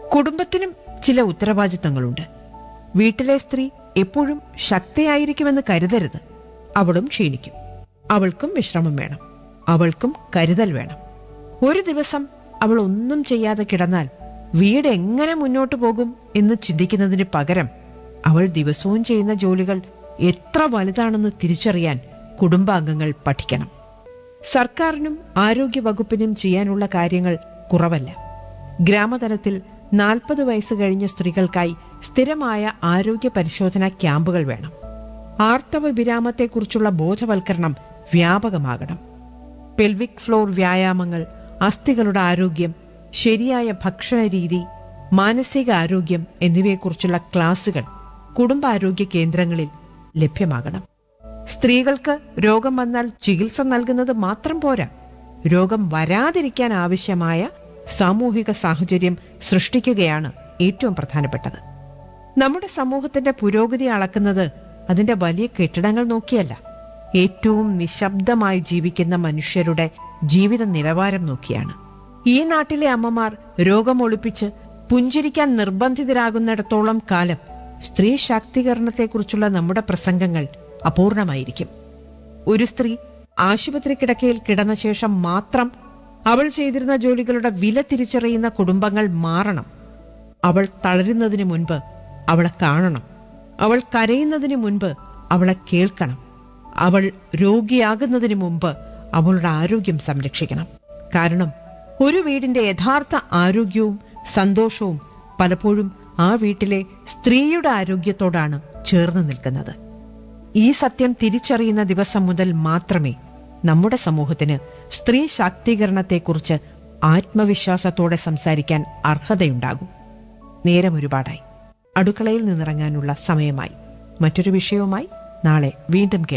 കുടുംബത്തിനും ചില ഉത്തരവാദിത്തങ്ങളുണ്ട് വീട്ടിലെ സ്ത്രീ എപ്പോഴും ശക്തിയായിരിക്കുമെന്ന് കരുതരുത് അവളും ക്ഷീണിക്കും അവൾക്കും വിശ്രമം വേണം അവൾക്കും കരുതൽ വേണം ഒരു ദിവസം അവൾ ഒന്നും ചെയ്യാതെ കിടന്നാൽ വീട് എങ്ങനെ മുന്നോട്ടു പോകും എന്ന് ചിന്തിക്കുന്നതിന് പകരം അവൾ ദിവസവും ചെയ്യുന്ന ജോലികൾ എത്ര വലുതാണെന്ന് തിരിച്ചറിയാൻ കുടുംബാംഗങ്ങൾ പഠിക്കണം സർക്കാരിനും ആരോഗ്യ വകുപ്പിനും ചെയ്യാനുള്ള കാര്യങ്ങൾ കുറവല്ല ഗ്രാമതലത്തിൽ നാൽപ്പത് വയസ്സ് കഴിഞ്ഞ സ്ത്രീകൾക്കായി സ്ഥിരമായ ആരോഗ്യ പരിശോധനാ ക്യാമ്പുകൾ വേണം ആർത്തവ വിരാമത്തെക്കുറിച്ചുള്ള ബോധവൽക്കരണം വ്യാപകമാകണം പെൽവിക് ഫ്ലോർ വ്യായാമങ്ങൾ അസ്ഥികളുടെ ആരോഗ്യം ശരിയായ ഭക്ഷണ രീതി മാനസിക ആരോഗ്യം എന്നിവയെക്കുറിച്ചുള്ള ക്ലാസുകൾ കുടുംബാരോഗ്യ കേന്ദ്രങ്ങളിൽ ലഭ്യമാകണം സ്ത്രീകൾക്ക് രോഗം വന്നാൽ ചികിത്സ നൽകുന്നത് മാത്രം പോരാ രോഗം വരാതിരിക്കാൻ ആവശ്യമായ സാമൂഹിക സാഹചര്യം സൃഷ്ടിക്കുകയാണ് ഏറ്റവും പ്രധാനപ്പെട്ടത് നമ്മുടെ സമൂഹത്തിന്റെ പുരോഗതി അളക്കുന്നത് അതിന്റെ വലിയ കെട്ടിടങ്ങൾ നോക്കിയല്ല ഏറ്റവും നിശബ്ദമായി ജീവിക്കുന്ന മനുഷ്യരുടെ ജീവിത നിലവാരം നോക്കിയാണ് ഈ നാട്ടിലെ അമ്മമാർ രോഗമൊളിപ്പിച്ച് പുഞ്ചിരിക്കാൻ നിർബന്ധിതരാകുന്നിടത്തോളം കാലം സ്ത്രീ ശാക്തീകരണത്തെക്കുറിച്ചുള്ള നമ്മുടെ പ്രസംഗങ്ങൾ അപൂർണമായിരിക്കും ഒരു സ്ത്രീ ആശുപത്രി കിടക്കയിൽ കിടന്ന ശേഷം മാത്രം അവൾ ചെയ്തിരുന്ന ജോലികളുടെ വില തിരിച്ചറിയുന്ന കുടുംബങ്ങൾ മാറണം അവൾ തളരുന്നതിന് മുൻപ് അവളെ കാണണം അവൾ കരയുന്നതിന് മുൻപ് അവളെ കേൾക്കണം അവൾ രോഗിയാകുന്നതിന് മുമ്പ് അവളുടെ ആരോഗ്യം സംരക്ഷിക്കണം കാരണം ഒരു വീടിന്റെ യഥാർത്ഥ ആരോഗ്യവും സന്തോഷവും പലപ്പോഴും ആ വീട്ടിലെ സ്ത്രീയുടെ ആരോഗ്യത്തോടാണ് ചേർന്ന് നിൽക്കുന്നത് ഈ സത്യം തിരിച്ചറിയുന്ന ദിവസം മുതൽ മാത്രമേ നമ്മുടെ സമൂഹത്തിന് സ്ത്രീ ശാക്തീകരണത്തെക്കുറിച്ച് ആത്മവിശ്വാസത്തോടെ സംസാരിക്കാൻ അർഹതയുണ്ടാകൂ നേരം ഒരുപാടായി അടുക്കളയിൽ നിന്നിറങ്ങാനുള്ള സമയമായി മറ്റൊരു വിഷയവുമായി നാളെ വീണ്ടും കേൾക്കാം